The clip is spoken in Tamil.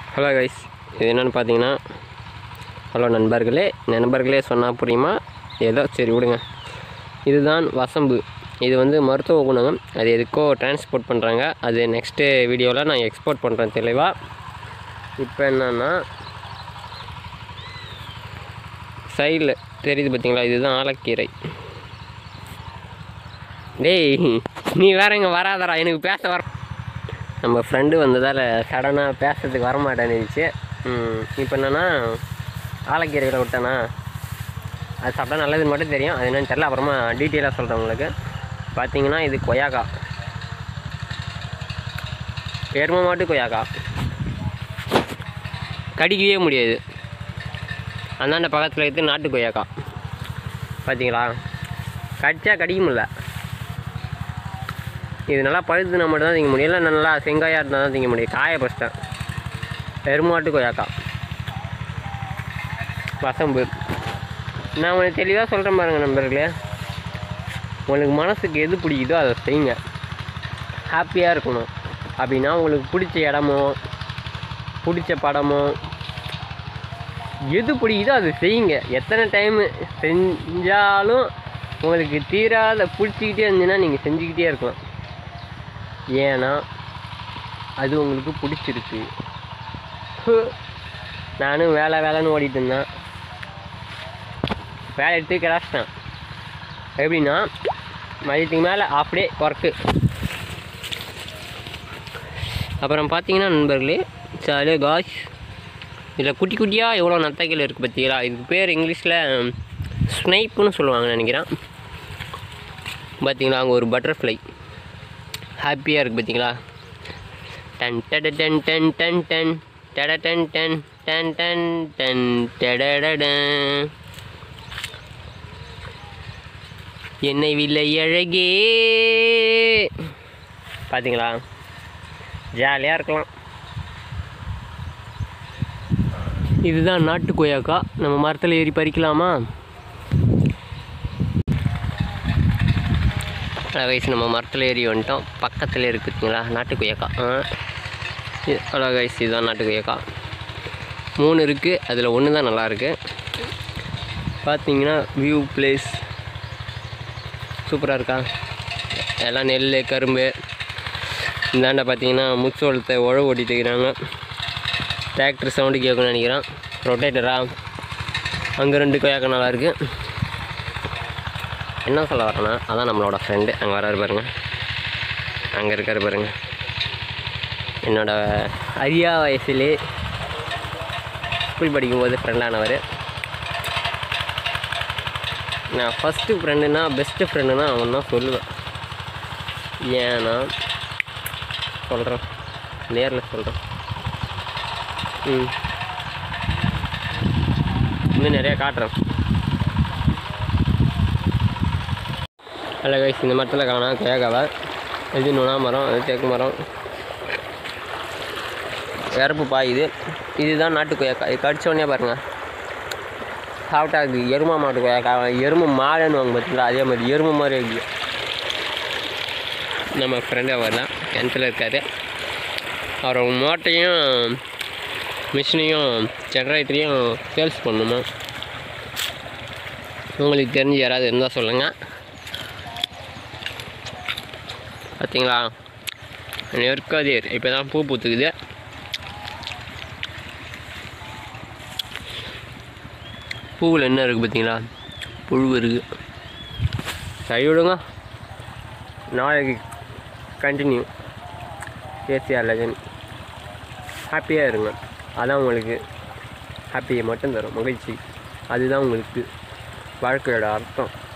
ஹலோ கைஸ் இது என்னென்னு பார்த்தீங்கன்னா ஹலோ நண்பர்களே நண்பர்களே சொன்னால் புரியுமா ஏதோ சரி விடுங்க இதுதான் வசம்பு இது வந்து மருத்துவ குணம் அது எதுக்கோ டிரான்ஸ்போர்ட் பண்ணுறாங்க அது நெக்ஸ்ட்டு வீடியோவில் நான் எக்ஸ்போர்ட் பண்ணுறேன் தெளிவாக இப்போ என்னன்னா சைடில் தெரியுது பார்த்தீங்களா இதுதான் ஆலக்கீரை டேய் நீ வேற இங்கே வராதடா எனக்கு பேச வர நம்ம ஃப்ரெண்டு வந்ததால் சடனாக பேசுறதுக்கு வர மாட்டேன்னுச்சு இப்போ என்னென்னா ஆலக்கீரையில் விட்டேனா அது சாப்பிட்டா நல்லதுன்னு மட்டும் தெரியும் அது என்னன்னு தெரியல அப்புறமா டீட்டெயிலாக சொல்கிறேன் உங்களுக்கு பார்த்தீங்கன்னா இது கொய்யாக்கா எரும மாட்டு கொய்யாக்கா கடிக்கவே முடியாது அந்தாண்ட பக்கத்தில் எடுத்து நாட்டு கொய்யாக்கா பார்த்தீங்களா கடிச்சா கடிக்க முடியல இது நல்லா பழுத்துனா மட்டும் தான் திங்க முடியும் இல்லை நல்லா செங்காயாக இருந்தால் தான் திங்க முடியும் காய பறிச்சிட்டேன் எருமாட்டு கொய்யாக்கா வசம்பு நான் உங்களுக்கு தெளிவாக சொல்கிறேன் பாருங்கள் நண்பர்களே உங்களுக்கு மனசுக்கு எது பிடிக்குதோ அதை செய்யுங்க ஹாப்பியாக இருக்கணும் அப்படின்னா உங்களுக்கு பிடிச்ச இடமோ பிடிச்ச படமோ எது பிடிக்குதோ அது செய்யுங்க எத்தனை டைமு செஞ்சாலும் உங்களுக்கு தீராத பிடிச்சிக்கிட்டே இருந்ததுன்னா நீங்கள் செஞ்சுக்கிட்டே இருக்கலாம் ஏன்னா அது உங்களுக்கு பிடிச்சிருக்கு ஹு. நானும் வேலை வேலைன்னு ஓடிட்டு இருந்தேன் வேலை எடுத்து கிடச்சிட்டேன் எப்படின்னா மதியத்துக்கு மேலே அப்படியே ஒர்க்கு அப்புறம் பார்த்தீங்கன்னா நண்பர்களே சாலே காஷ் இதில் குட்டி குட்டியாக எவ்வளோ நத்தைகள் இருக்குது பார்த்தீங்களா இதுக்கு பேர் இங்கிலீஷில் ஸ்னைப்புன்னு சொல்லுவாங்க நினைக்கிறேன் பார்த்தீங்களா அங்கே ஒரு பட்டர்ஃப்ளை ஹாப்பியாக இருக்குது பார்த்தீங்களா டன் டட டன் டன் டன் டன் டட டன் டன் டன் டன் டன் டடடடன். என்னை வில்லை அழகே பார்த்தீங்களா ஜாலியாக இருக்கலாம் இதுதான் நாட்டு கொய்யாக்கா நம்ம மரத்தில் ஏறி பறிக்கலாமா கைஸ் நம்ம மரத்தில் ஏறி வந்துட்டோம் பக்கத்தில் இருக்குதுங்களா நாட்டு கொய்யாக்கா ஆ இது- ஹலோ கைஸ் இதுதான் நாட்டு கொய்யாக்கா மூணு இருக்குது அதில் ஒன்று தான் நல்லாயிருக்கு பார்த்தீங்கன்னா வியூ பிளேஸ் சூப்பராக இருக்கா எல்லாம் நெல் கரும்பு இந்தாண்ட பார்த்தீங்கன்னா முச்சோளத்தை உழவு ஓட்டிட்டு இருக்கிறாங்க டிராக்டர் சவுண்டு கேட்கும்னு நினைக்கிறேன் ரொட்டேட்டரா அங்கே ரெண்டு கொய்யாக்கா நல்லா இருக்கு என்ன சொல்ல வரேன்னா அதான் நம்மளோட ஃப்ரெண்டு அங்கே வராரு பாருங்க அங்கே இருக்காரு பாருங்க என்னோட அரியா வயசுலே ஸ்கூல் படிக்கும்போது ஃப்ரெண்டானவர் நான் ஃபஸ்ட்டு ஃப்ரெண்டுனா பெஸ்ட்டு ஃப்ரெண்டுனா அவன் தான் சொல்லுவேன் ஏன்னா சொல்கிறேன் நேரில் சொல்கிறேன் ம் இன்னும் நிறையா காட்டுறேன் அதில் கைஸ் இந்த மரத்தில் காணா கேட்காவ இது நுணா மரம் அது தேக்கு மரம் இறப்பு பாயுது இதுதான் நாட்டு கொய்யாக்கா இது கடிச்ச உடனே பாருங்கள் சாப்பிட்டா அது எருமை மாட்டு கொய்யாக்கா எருமை மாடுன்னு வாங்க பார்த்தீங்களா அதே மாதிரி எருமை மாதிரி இருக்கு நம்ம ஃப்ரெண்டு அவர் தான் கிணத்துல இருக்கார் அவரோட மோட்டையும் மிஷினையும் ஜென்ரேட்டரையும் சேல்ஸ் பண்ணணுமா உங்களுக்கு தெரிஞ்சு யாராவது இருந்தால் சொல்லுங்கள் பார்த்தீங்களா நெற்கதிர் இப்போ தான் பூ பூத்துக்குது பூவில் என்ன இருக்குது பார்த்தீங்களா புழு இருக்குது சரி விடுங்க நாளைக்கு கண்டினியூ ஏசிஆர் லெஜன் ஹாப்பியாக இருங்க அதான் உங்களுக்கு ஹாப்பியை மட்டும் தரும் மகிழ்ச்சி அதுதான் உங்களுக்கு வாழ்க்கையோட அர்த்தம்